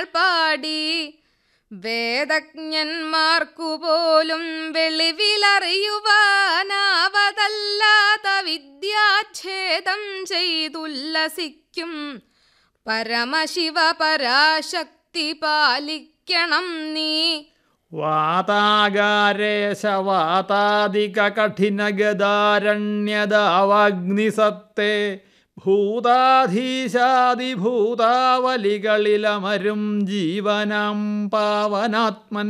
വേദങ്ങൾ പാടി വേദജ്ഞന്മാർക്കു പോലും വെളിവിലറിയുവാനാവതല്ലാത്ത വിദ്യാച്ഛേദം ചെയ്തുല്ലസിക്കും പരമശിവ പരാശക്തി പാലിക്കണം നീ വാതാകാരേശവാതാദിക കഠിനഗദാരണ്യദാവാഗ്നിസത്തെ ഭൂതാധീശാദിഭൂതാവലികളിലമരും ജീവനാം പാവനാത്മൻ